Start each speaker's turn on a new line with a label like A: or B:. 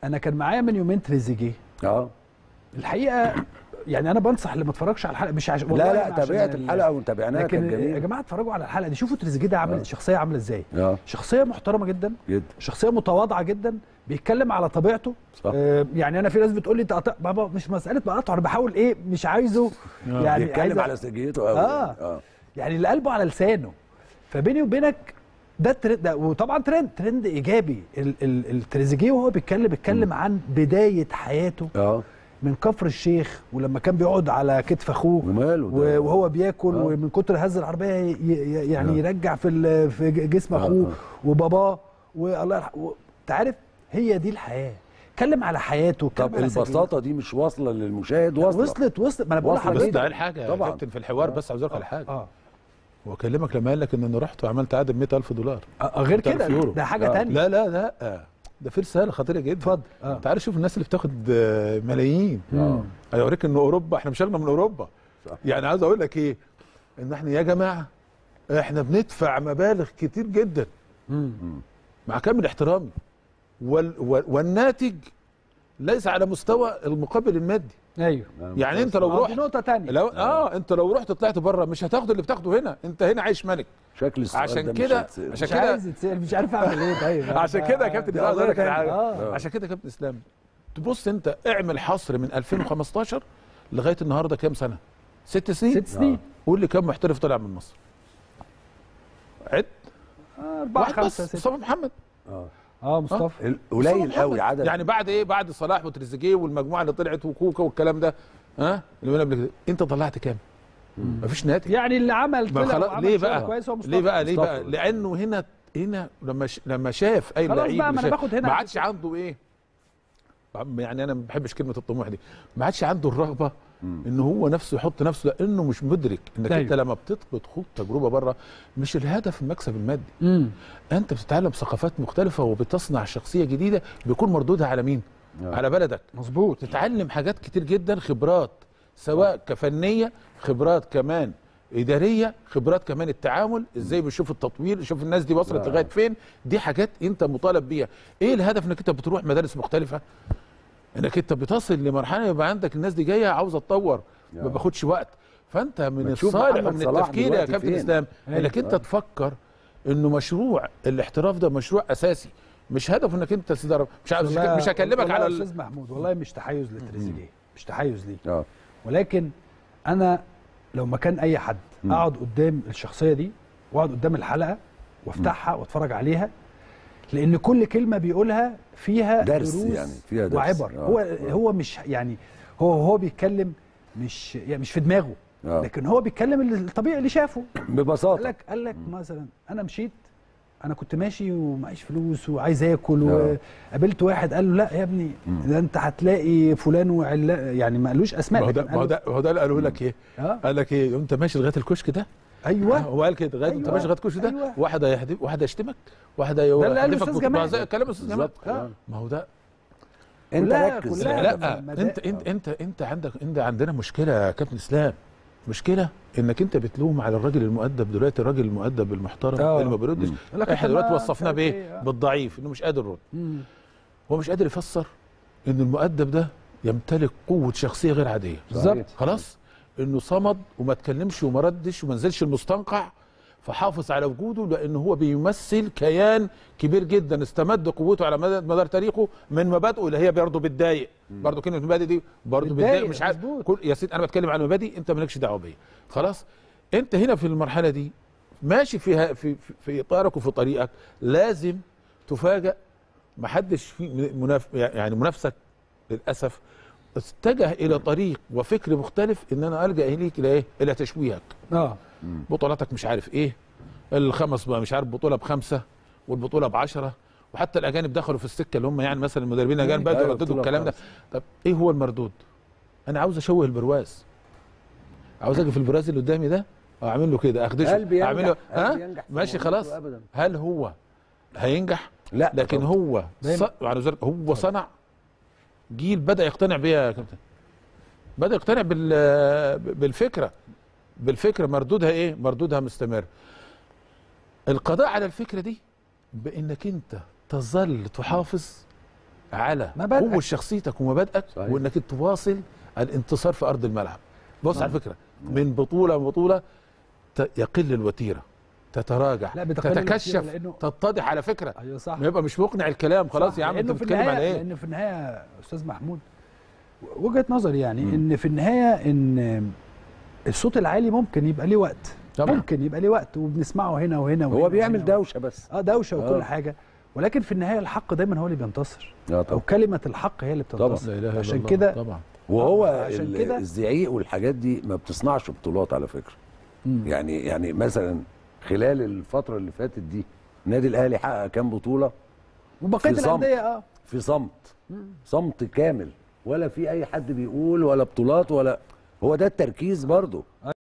A: انا كان معايا من يومين تريزيجيه
B: اه
A: الحقيقه يعني انا بنصح اللي ما اتفرجش على الحلقه مش عشان
B: لا
A: والله
B: لا
A: أنا عشان
B: تابعت
A: ال-
B: الحلقه وتابعناها
A: لكن
B: كانت
A: يا
B: جميله
A: جماعه اتفرجوا على الحلقه دي شوفوا تريزيجيه ده عامل شخصيه عامله ازاي
B: اه
A: شخصيه محترمه جدا
B: جدا
A: شخصيه متواضعه جدا بيتكلم على طبيعته
B: صح.
A: آه يعني انا في ناس بتقول لي انت قاطع- بابا مش مساله بقطع انا بحاول ايه مش عايزه يعني
B: بيتكلم
A: عايز
B: على سجيته قوي
A: آه.
B: اه
A: يعني اللي قلبه على لسانه فبيني وبينك ده الترند ده وطبعا ترند ترند ايجابي ال- ال- التريزيجيه وهو بيتكلم بيتكلم عن بدايه حياته
B: اه
A: من كفر الشيخ ولما كان بيقعد على كتف اخوه
B: وماله ده؟
A: و- وهو بياكل
B: آه.
A: ومن كتر هز العربيه ي- ي- يعني
B: آه.
A: يرجع في ال- في ج- جسم
B: آه،
A: اخوه
B: آه.
A: وباباه والله يرحمه و- انت عارف هي دي الحياه اتكلم على حياته اتكلم
B: طب
A: على
B: البساطه دي مش واصله للمشاهد
A: سجيته.
B: واصله
A: وصلت وصلت ما انا بقول
B: وصلت.
C: بس
A: لحضرتك
C: ده قال حاجه يا
B: طبعاً.
C: كابتن في الحوار بس عاوز اقول على حاجه
A: اه
C: هو كلمك لما قال لك ان انا رحت وعملت عقد ب 100000 دولار
A: آه، غير
C: 1000
A: كده
C: يورو.
A: ده حاجه
B: آه.
A: تانية
C: لا لا لا ده في رساله خطيره جدا
A: اتفضل اه
C: انت عارف شوف الناس اللي بتاخد آه، ملايين
B: آه.
C: هيوريك ان اوروبا احنا مش اغنى من اوروبا
B: صح.
C: يعني عاوز اقول لك ايه ان احنا يا جماعه احنا بندفع مبالغ كتير جدا
A: مم.
C: مع كامل احترامي وال وال والناتج ليس على مستوى المقابل المادي
A: ايوه
C: يعني انت لو
A: آه، دي
C: رحت
A: نقطه تانية
C: لو اه انت لو رحت طلعت بره مش هتاخد اللي بتاخده هنا انت هنا عايش ملك
B: شكل السؤال
C: عشان
B: ده مش
C: كده-
B: هيتسأل.
C: عشان
A: مش
C: كده-
A: عايز يتسال مش عارف اعمل ايه طيب
C: عشان كده يا كابتن
A: دي
C: عاوز اقول لك
A: قضية
C: على حاجه
A: تانية. اه
C: عشان كده يا كابتن اسلام تبص انت اعمل حصر من 2015 لغايه النهارده كام سنه؟ ست سنين
A: ست سنين
C: قول لي كم محترف طلع من مصر؟ عد
A: أربعة
C: واحد بس
A: خمسة ستة
C: مصطفى محمد
B: اه
A: اه مصطفى
B: ال-
C: مصطفى
B: قليل
C: محمد.
B: قوي عدد
C: يعني بعد ايه؟ بعد صلاح وتريزيجيه والمجموعه اللي طلعت وكوكا والكلام ده ها اللي قلنا قبل كده انت طلعت كام؟ مفيش ناتج
A: يعني اللي عمل
C: ما
A: طلع
C: خلاص
A: وعمل
C: ليه
A: شغل
C: بقى؟
A: كويس هو مصطفى
C: ليه بقى ليه
B: مصطفى.
C: بقى؟ لانه هنا هنا لما ش... لما شاف اي
A: خلاص
C: لعيب
A: بقى، ما أنا
C: شاف-
A: باخد هنا
C: ما عادش عنده ايه؟ يعني انا ما بحبش كلمه الطموح دي ما عادش عنده الرغبه ان هو نفسه يحط نفسه لانه مش مدرك انك
A: أيوة.
C: انت لما بتثبت خط تجربه بره مش الهدف المكسب المادي
A: امم
C: انت بتتعلم ثقافات مختلفه وبتصنع شخصيه جديده بيكون مردودها على مين؟
B: آه.
C: على بلدك
A: مظبوط
C: تتعلم حاجات كتير جدا خبرات سواء كفنيه خبرات كمان اداريه خبرات كمان التعامل ازاي بيشوف التطوير شوف الناس دي وصلت
B: آه.
C: لغايه فين دي حاجات انت مطالب بيها ايه الهدف انك انت بتروح مدارس مختلفه انك انت بتصل لمرحله يبقى عندك الناس دي جايه عاوزه تطور ما
B: آه.
C: باخدش وقت فانت من
B: ما تشوف
C: الصالح
B: محمد
C: ومن
B: صلاح
C: التفكير يا
B: دلوقتي
C: كابتن
B: فين؟
C: اسلام
A: أيوة.
C: انك انت تفكر انه مشروع الاحتراف ده مشروع اساسي مش هدف انك انت تدرب مش عاوز
A: والله-
C: مش هكلمك
A: والله
C: على
A: يا
C: ال...
A: استاذ محمود والله مش تحيز لتريزيجيه مش تحيز ليه
B: اه
A: ولكن انا لو مكان اي حد
B: مم.
A: اقعد قدام الشخصيه دي واقعد قدام الحلقه وافتحها واتفرج عليها لان كل كلمه بيقولها فيها
B: درس
A: دروس
B: يعني، فيها درس.
A: وعبر
B: آه.
A: هو
B: آه.
A: هو مش يعني هو هو بيتكلم مش يعني مش في دماغه
B: آه.
A: لكن هو بيتكلم اللي- الطبيعي اللي شافه قال
B: ببساطه
A: لك قال لك مثلا انا مشيت انا كنت ماشي ومعيش فلوس وعايز اكل
B: آه.
A: وقابلت واحد قال له لا يا ابني ده انت هتلاقي فلان وعلا يعني ما قالوش اسماء
C: ما هو ده
A: لكن
C: ما هو
A: قال له-
C: ده ما هو ده اللي قالوا لك ايه؟
A: اه
C: قال لك ايه انت ماشي لغايه الكشك ده
A: ايوه
C: هو قال كده لغايه انت
A: أيوة.
C: ماشي لغايه الكشك ده
A: أيوة.
C: واحد هيحدف واحد هيشتمك واحد
A: اللي قاله
C: هيحدفك
A: أستاذ
C: بط-
A: جمال.
C: ما زي كلام استاذ جمال
B: بالظبط آه.
C: ما هو ده
B: انت
A: كلها-
B: ركز
A: كلها-
C: لا
A: ما- ما
C: انت
A: ده-
C: انت انت انت عندك انت عندنا مشكله يا كابتن اسلام مشكله انك انت بتلوم على الراجل المؤدب دلوقتي الراجل المؤدب المحترم
A: آه.
C: اللي ما بيردش
B: مم.
A: يقول لك
C: احنا
A: أنت
C: دلوقتي
A: ما
C: وصفناه
A: عارف إيه،
C: بايه؟
A: آه.
C: بالضعيف انه مش قادر يرد
A: مم.
C: هو مش قادر يفسر ان المؤدب ده يمتلك قوه شخصيه غير عاديه
A: بالظبط
C: خلاص انه صمد وما اتكلمش وما ردش وما نزلش المستنقع فحافظ على وجوده لان هو بيمثل كيان كبير جدا استمد قوته على مدى مدار تاريخه من مبادئه اللي هي برضه بتضايق برضه كلمه مبادئ دي برضه
A: بتضايق،
C: بتضايق مش عارف
A: مظبوط.
C: كل يا سيدي انا بتكلم عن مبادئ انت مالكش دعوه بيا خلاص انت هنا في المرحله دي ماشي فيها في في, في اطارك وفي طريقك لازم تفاجأ محدش في مناف يعني منافسك للاسف اتجه الى طريق وفكر مختلف ان انا الجا اليك الى ايه؟ الى تشويهك
A: اه
C: بطولاتك مش عارف ايه الخمس بقى مش عارف بطوله بخمسه والبطوله بعشرة وحتى الاجانب دخلوا في السكه اللي هم يعني مثلا المدربين الاجانب بدأوا
B: أيوة،
C: يرددوا
B: بطولة
C: الكلام ده
B: بخمسة.
C: طب ايه هو المردود؟ انا عاوز اشوه البرواز عاوز اجي في البرواز اللي قدامي ده اعمل له كده اخدشه
B: قلبي
C: اعمل له
B: ينجح
C: ها
B: قلبي ينجح في
C: ماشي
B: موضوعه
C: خلاص
B: أبداً.
C: هل هو هينجح؟
B: لا
C: لكن
B: طبعاً.
C: هو
A: دايماً.
C: ص... على ذلك هو صنع جيل بدا يقتنع بيها يا كابتن بدا يقتنع بال... بالفكره بالفكره مردودها ايه مردودها مستمر القضاء على الفكره دي بانك انت تظل تحافظ على
A: مبادئك.
C: قوه شخصيتك ومبادئك
B: صحيح.
C: وانك تواصل الانتصار في ارض الملعب بص على فكره من بطوله لبطوله ت- يقل الوتيره تتراجع
A: لا، بتقل الوتيرة
C: تتكشف
A: لأنه-
C: تتضح على فكره
A: ايوه صح
C: ما يبقى مش مقنع الكلام خلاص
A: صح،
C: يا عم انت
A: لأنه في
C: بتتكلم
A: النهاية
C: على ايه
A: لان في النهايه استاذ محمود وجهه نظري يعني ان في النهايه ان الصوت العالي ممكن يبقى ليه وقت
C: طبعا.
A: ممكن يبقى ليه وقت وبنسمعه هنا وهنا وهنا
B: هو بيعمل
A: وهنا.
B: دوشه بس
A: اه دوشه وكل
B: آه.
A: حاجه ولكن في النهايه الحق دايما هو اللي بينتصر
B: اه
A: او
B: طبعا
A: كلمه الحق هي اللي بتنتصر
C: لا اله الا
A: عشان
C: الله.
A: كده
C: طبعا
B: وهو
A: عشان
B: ال-
A: كده-
B: الزعيق والحاجات دي ما بتصنعش بطولات على فكره يعني يعني مثلا خلال الفتره اللي فاتت دي النادي الاهلي حقق كام بطوله
A: وبقيه
B: في صمت.
A: الانديه اه
B: في صمت صمت كامل ولا في اي حد بيقول ولا بطولات ولا هو ده التركيز برضه